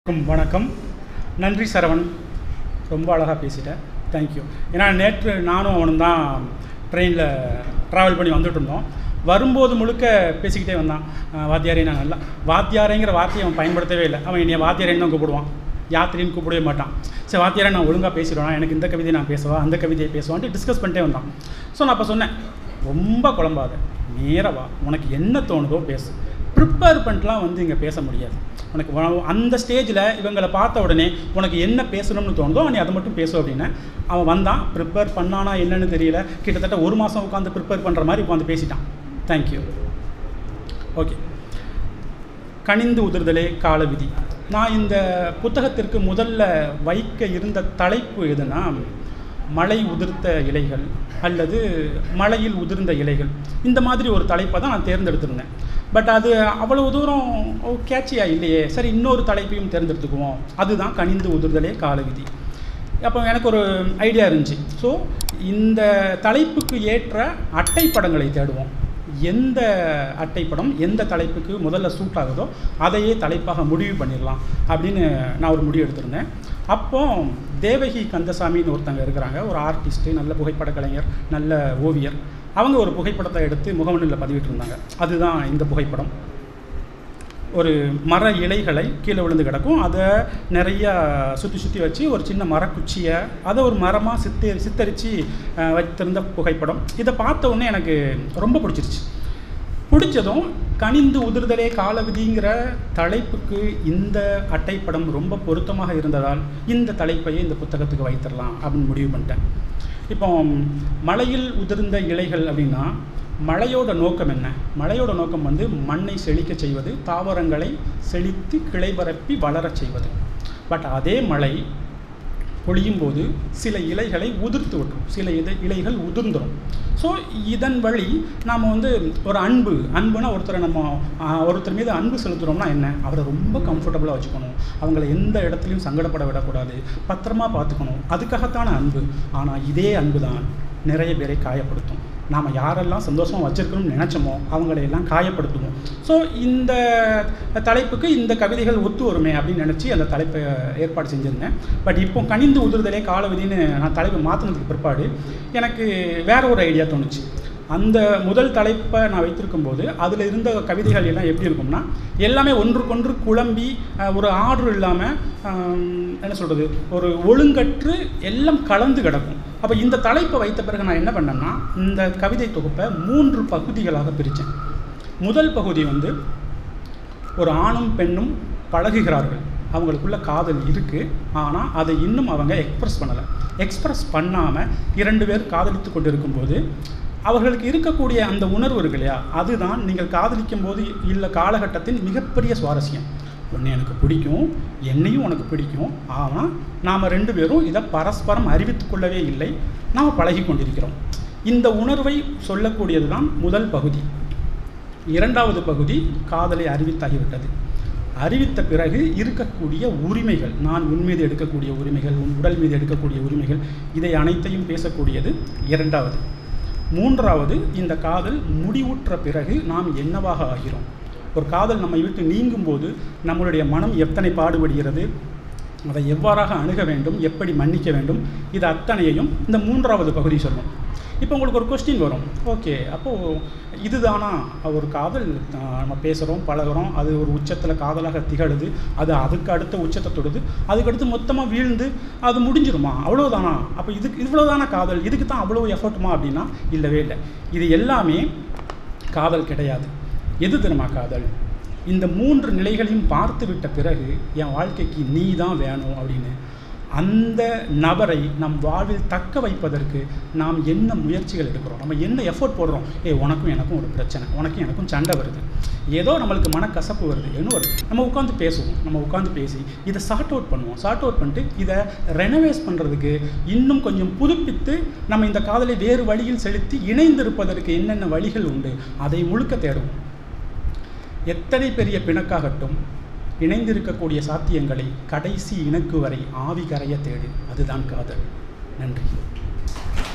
வணக்கம் வணக்கம் நன்றி சரவணன் ரொம்ப அழகாக பேசிட்டேன் தேங்க்யூ ஏன்னா நேற்று நானும் அவனும் தான் ட்ரெயினில் ட்ராவல் பண்ணி வந்துட்டு இருந்தோம் வரும்போது முழுக்க பேசிக்கிட்டே வந்தான் அஹ் வாத்தியாரே நான் நல்லா வாத்தியாரேங்கிற வார்த்தையை அவன் பயன்படுத்தவே இல்லை அவன் என்னைய வாத்தியாரேன்னு தான் கூப்பிடுவான் யாத்திரின்னு கூப்பிடவே மாட்டான் சரி வாத்தியாரே நான் ஒழுங்காக பேசிடுவேன் எனக்கு இந்த கவிதையை நான் பேசுவா அந்த கவிதையை பேசுவான்ட்டு டிஸ்கஸ் பண்ணிட்டே வந்தான் ஸோ நான் அப்போ சொன்னேன் ரொம்ப குழம்பாத நேரா வா உனக்கு என்ன தோணுதோ பேசு ப்ரிப்பேர் பண்ணிட்டுலாம் வந்து இங்கே பேச முடியாது உனக்கு வ- அந்த ஸ்டேஜில் இவங்களை பார்த்த உடனே உனக்கு என்ன பேசணும்னு தோணுதோ நீ அதை மட்டும் பேசு அப்படின்னு அவன் வந்தான் ப்ரிப்பேர் பண்ணானா என்னன்னு தெரியல கிட்டத்தட்ட ஒரு மாதம் உட்காந்து ப்ரிப்பேர் பண்ணுற மாதிரி உட்காந்து பேசிட்டான் தேங்க்யூ ஓகே கனிந்து உதிர்தலே கால விதி நான் இந்த புத்தகத்திற்கு முதல்ல வைக்க இருந்த தலைப்பு எதுனா மழை உதிர்த்த இலைகள் அல்லது மழையில் உதிர்ந்த இலைகள் இந்த மாதிரி ஒரு தலைப்பை தான் நான் தேர்ந்தெடுத்திருந்தேன் பட் அது அவ்வளவு தூரம் கேட்சியா இல்லையே சரி இன்னொரு தலைப்பையும் தேர்ந்தெடுத்துக்குவோம் அதுதான் கனிந்து உதிர்தலே கால விதி அப்போ எனக்கு ஒரு ஐடியா இருந்துச்சு ஸோ இந்த தலைப்புக்கு ஏற்ற அட்டைப்படங்களை தேடுவோம் எந்த அட்டைப்படம் எந்த தலைப்புக்கு முதல்ல சூட் ஆகுதோ அதையே தலைப்பாக முடிவு பண்ணிடலாம் அப்படின்னு நான் ஒரு முடிவு எடுத்திருந்தேன் அப்போ தேவகி கந்தசாமின்னு ஒருத்தங்க இருக்கிறாங்க ஒரு ஆர்டிஸ்ட்டு நல்ல புகைப்பட கலைஞர் நல்ல ஓவியர் அவங்க ஒரு புகைப்படத்தை எடுத்து முகமனில் பதிவிட்டிருந்தாங்க அதுதான் இந்த புகைப்படம் ஒரு மர இலைகளை கீழே விழுந்து கிடக்கும் அதை நிறையா சுற்றி சுற்றி வச்சு ஒரு சின்ன மரக்குச்சியை அதை ஒரு மரமாக சித்தி சித்தரித்து அஹ், வைத்திருந்த புகைப்படம் இதை பார்த்த உடனே எனக்கு ரொம்ப பிடிச்சிருச்சு பிடிச்சதும் கனிந்து உதிர்தலே காலவிதிங்கிற தலைப்புக்கு இந்த அட்டைப்படம் ரொம்ப பொருத்தமாக இருந்ததால் இந்த தலைப்பையே இந்த புத்தகத்துக்கு வைத்திடலாம் அப்படின்னு முடிவு பண்ணிட்டேன் இப்போ மலையில் உதிர்ந்த இலைகள் அப்படின்னா மழையோட நோக்கம் என்ன மழையோட நோக்கம் வந்து மண்ணை செழிக்க செய்வது தாவரங்களை செழித்து கிளைபரப்பி வளரச் செய்வது பட் அதே மழை பொழியும் போது சில இலைகளை உதிர்த்து விட்டுரும் சில இதை இலைகள் உதிர்ந்துடும் ஸோ இதன் வழி நாம் வந்து ஒரு அன்பு அன்புனா ஒருத்தரை நம்ம ஆஹ், ஒருத்தர் மீது அன்பு செலுத்துகிறோம்னா என்ன அவரை ரொம்ப கம்ஃபர்டபுளாக வச்சுக்கணும் அவங்கள எந்த இடத்துலையும் சங்கடப்பட விடக்கூடாது பத்திரமா பார்த்துக்கணும் அதுக்காகத்தான அன்பு ஆனால் இதே அன்பு தான் நிறைய பேரை காயப்படுத்தும் நாம் யாரெல்லாம் சந்தோஷமாக வச்சிருக்கணும்னு நினச்சோமோ அவங்களை எல்லாம் காயப்படுத்துவோம் ஸோ இந்த தலைப்புக்கு இந்த கவிதைகள் ஒத்து வருமே அப்படின்னு நினச்சி அந்த தலைப்பை ஏற்பாடு செஞ்சுருந்தேன் பட் இப்போ கனிந்து உதிர்தலே காலவிதின்னு நான் தலைப்பை மாற்றினதுக்கு பிற்பாடு எனக்கு வேற ஒரு ஐடியா தோணுச்சு அந்த முதல் தலைப்பை நான் வைத்திருக்கும் போது அதில் இருந்த கவிதைகள் எல்லாம் எப்படி இருக்கும்னா எல்லாமே ஒன்றுக்கொன்று குழம்பி அஹ், ஒரு ஆர்டர் இல்லாமல் என்ன சொல்கிறது ஒரு ஒழுங்கற்று எல்லாம் கலந்து கிடக்கும் அப்போ இந்த தலைப்பை வைத்த பிறகு நான் என்ன பண்ணேன்னா இந்த கவிதை தொகுப்பை மூன்று பகுதிகளாக பிரித்தேன் முதல் பகுதி வந்து ஒரு ஆணும் பெண்ணும் பழகுகிறார்கள் அவங்களுக்குள்ள காதல் இருக்குது ஆனால் அதை இன்னும் அவங்க எக்ஸ்பிரஸ் பண்ணலை எக்ஸ்பிரஸ் பண்ணாமல் இரண்டு பேர் காதலித்து கொண்டிருக்கும்போது அவர்களுக்கு இருக்கக்கூடிய அந்த உணர்வு இருக்கு இல்லையா அதுதான் நீங்கள் காதலிக்கும் போது இல்லை காலகட்டத்தின் மிகப்பெரிய சுவாரஸ்யம் உன்னை எனக்கு பிடிக்கும் என்னையும் உனக்கு பிடிக்கும் ஆனால் நாம் ரெண்டு பேரும் இதை பரஸ்பரம் அறிவித்துக் கொள்ளவே இல்லை நாம் பழகி கொண்டிருக்கிறோம் இந்த உணர்வை சொல்லக்கூடியது தான் முதல் பகுதி இரண்டாவது பகுதி காதலை அறிவித்தாகிவிட்டது அறிவித்த பிறகு இருக்கக்கூடிய உரிமைகள் நான் உன் மீது எடுக்கக்கூடிய உரிமைகள் உன் உடல் மீது எடுக்கக்கூடிய உரிமைகள் இதை அனைத்தையும் பேசக்கூடியது இரண்டாவது மூன்றாவது இந்த காதல் முடிவுற்ற பிறகு நாம் என்னவாக ஆகிறோம் ஒரு காதல் நம்மை விட்டு நீங்கும்போது நம்மளுடைய மனம் எத்தனை பாடுபடுகிறது அதை எவ்வாறாக அணுக வேண்டும் எப்படி மன்னிக்க வேண்டும் இது அத்தனையையும் இந்த மூன்றாவது பகுதி சொல்லும் இப்போ உங்களுக்கு ஒரு கொஸ்டின் வரும் ஓகே அப்போது இதுதானா ஒரு காதல் ஆஹ், நம்ம பேசுகிறோம் பழகுறோம் அது ஒரு உச்சத்தில் காதலாக திகழுது அது அதுக்கு அடுத்த உச்சத்தை தொடுது அதுக்கடுத்து மொத்தமாக வீழ்ந்து அது முடிஞ்சிருமா அவ்வளோதானா அப்போ இதுக்கு இவ்வளோதானா காதல் இதுக்கு தான் அவ்வளோ எஃபர்ட்டுமா அப்படின்னா இல்லவே இல்லை இது எல்லாமே காதல் கிடையாது எது தெரியுமா காதல் இந்த மூன்று நிலைகளையும் பார்த்து விட்ட பிறகு என் வாழ்க்கைக்கு நீ தான் வேணும் அப்படின்னு அந்த நபரை நம் வாழ்வில் தக்க வைப்பதற்கு நாம் என்ன முயற்சிகள் எடுக்கிறோம் நம்ம என்ன எஃபோர்ட் போடுறோம் ஏ உனக்கும் எனக்கும் ஒரு பிரச்சனை உனக்கும் எனக்கும் சண்டை வருது ஏதோ நம்மளுக்கு மனக்கசப்பு வருது என்ன வருது நம்ம உட்காந்து பேசுவோம் நம்ம உட்காந்து பேசி இதை சார்ட் அவுட் பண்ணுவோம் சார்ட் அவுட் பண்ணிட்டு இதை ரெனவேஸ் பண்ணுறதுக்கு இன்னும் கொஞ்சம் புதுப்பித்து நம்ம இந்த காதலை வேறு வழியில் செலுத்தி இணைந்திருப்பதற்கு என்னென்ன வழிகள் உண்டு அதை முழுக்க தேடுவோம் எத்தனை பெரிய பிணக்காகட்டும் இணைந்திருக்கக்கூடிய சாத்தியங்களை கடைசி இணக்கு வரை ஆவி கரைய தேடு அதுதான் காதல் நன்றி